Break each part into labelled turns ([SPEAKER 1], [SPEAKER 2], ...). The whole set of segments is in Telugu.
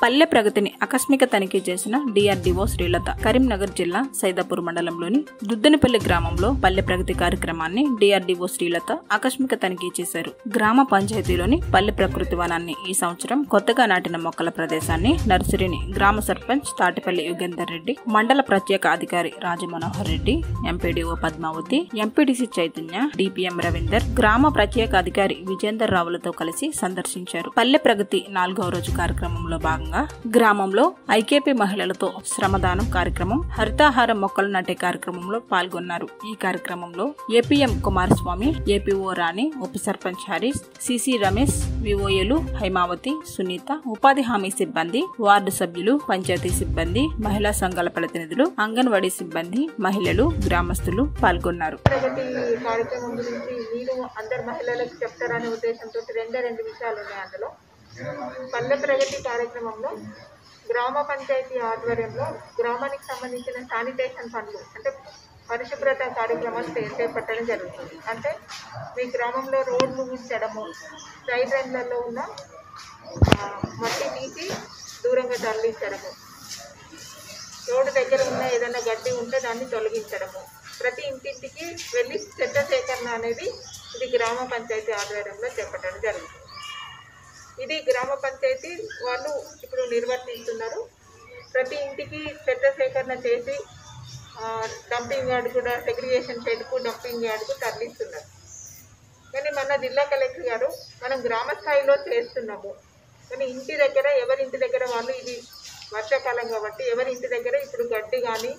[SPEAKER 1] పల్లె ప్రగతిని ఆకస్మిక తనిఖీ చేసిన డిఆర్డీఓ శ్రీలత కరీంనగర్ జిల్లా సైదాపూర్ మండలంలోని దుద్దనిపల్లి గ్రామంలో పల్లె ప్రగతి కార్యక్రమాన్ని డిఆర్డీఓ శ్రీలత ఆకస్మిక తనిఖీ చేశారు గ్రామ పంచాయతీలోని పల్లె ప్రకృతి వనాన్ని ఈ సంవత్సరం కొత్తగా నాటిన మొక్కల ప్రదేశాన్ని నర్సరీని గ్రామ సర్పంచ్ తాటిపల్లి యుగేందర్ రెడ్డి మండల ప్రత్యేక అధికారి Rajamanohar Reddy MPDO Padmavathi MPDC Chaitanya DPM Ravinder గ్రామ ప్రత్యేక అధికారి విజేందర్ రావులతో కలిసి సందర్శించారు పల్లె ప్రగతి నాలుగవ రోజు కార్యక్రమంలో భాగంగా గ్రామంలో ఐకేపీ మహిళలతో శ్రమదానం కార్యక్రమం హరితాహార మొక్కలు నాటే కార్యక్రమంలో పాల్గొన్నారు ఈ కార్యక్రమంలో ఏపీఎం కుమారస్వామి ఏపీఓ రాణి ఉప సర్పంచ్ హరీష్ సిసి రమేష్ విఓఏలు హైమావతి సునీత ఉపాధి హామీ సిబ్బంది వార్డు సభ్యులు పంచాయతీ సిబ్బంది మహిళా సంఘాల ప్రతినిధులు అంగన్వాడీ సిబ్బంది మహిళలు గ్రామస్తులు పాల్గొన్నారు
[SPEAKER 2] ప్రగతి కార్యక్రమం గురించి మీరు అందరు మహిళలకు చెప్తారనే ఉద్దేశంతో రెండే రెండు విషయాలు ఉన్నాయి అందులో పల్లె ప్రగతి కార్యక్రమంలో గ్రామ పంచాయతీ ఆధ్వర్యంలో గ్రామానికి సంబంధించిన శానిటేషన్ పనులు అంటే పరిశుభ్రత కార్యక్రమాలు చే- చేపట్టడం జరుగుతుంది అంటే మీ గ్రామంలో రోడ్లు ఉంచడము సైడ్ రైన్లలో ఉన్న ఆ, మట్టి తీసి దూరంగా తరలించడము రోడ్డు దగ్గర ఉన్న ఏదైనా గడ్డి ఉంటే దాన్ని తొలగించడము ప్రతి ఇంటింటికి వెళ్ళి చెత్త సేకరణ అనేది ఇది గ్రామ పంచాయతీ ఆధ్వర్యంలో చెప్పడం జరుగుతుంది ఇది గ్రామ పంచాయతీ వాళ్ళు ఇప్పుడు నిర్వర్తిస్తున్నారు ప్రతి ఇంటికి చెత్త సేకరణ చేసి ఆ, డంపింగ్ యార్డ్ కూడా సెగ్రిగేషన్ షెడ్కు డంపింగ్ యార్డ్కు తరలిస్తున్నారు కానీ మన జిల్లా కలెక్టర్ గారు మనం గ్రామ స్థాయిలో చేస్తున్నాము కానీ ఇంటి దగ్గర ఎవరి ఇంటి దగ్గర వాళ్ళు ఇది వర్షాకాలం కాబట్టి ఎవరి ఇంటి దగ్గర ఇప్పుడు గడ్డి కానీ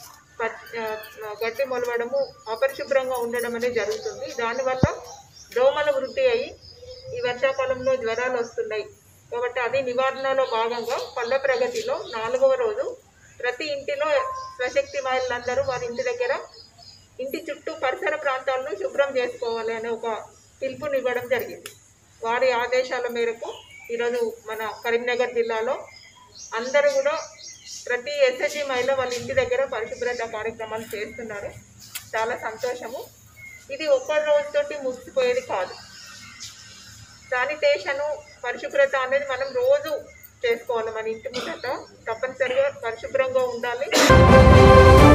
[SPEAKER 2] గడ్డి మొలవడము అపరిశుభ్రంగా ఉండడం అనేది జరుగుతుంది దానివల్ల దోమలు వృద్ధి అయ్యి ఈ వర్షాకాలంలో జ్వరాలు వస్తున్నాయి కాబట్టి అది నివారణలో భాగంగా పల్లె ప్రగతిలో నాలుగవ రోజు ప్రతి ఇంటిలో స్వశక్తి మహిళలందరూ వారి ఇంటి దగ్గర ఇంటి చుట్టూ పరిసర ప్రాంతాలను శుభ్రం చేసుకోవాలి అనే ఒక పిలుపునివ్వడం జరిగింది వారి ఆదేశాల మేరకు ఈరోజు మన కరీంనగర్ జిల్లాలో అందరూ కూడా ప్రతి ఎస్ఎస్జి మహిళ వాళ్ళ ఇంటి దగ్గర పరిశుభ్రత కార్యక్రమాలు చేస్తున్నారు చాలా సంతోషము ఇది ఒక్క రోజుతోటి ముగిసిపోయేది కాదు శానిటేషను పరిశుభ్రత అనేది మనం రోజు చేసుకోవాలి మన ఇంటి ముందట తప్పనిసరిగా పరిశుభ్రంగా ఉండాలి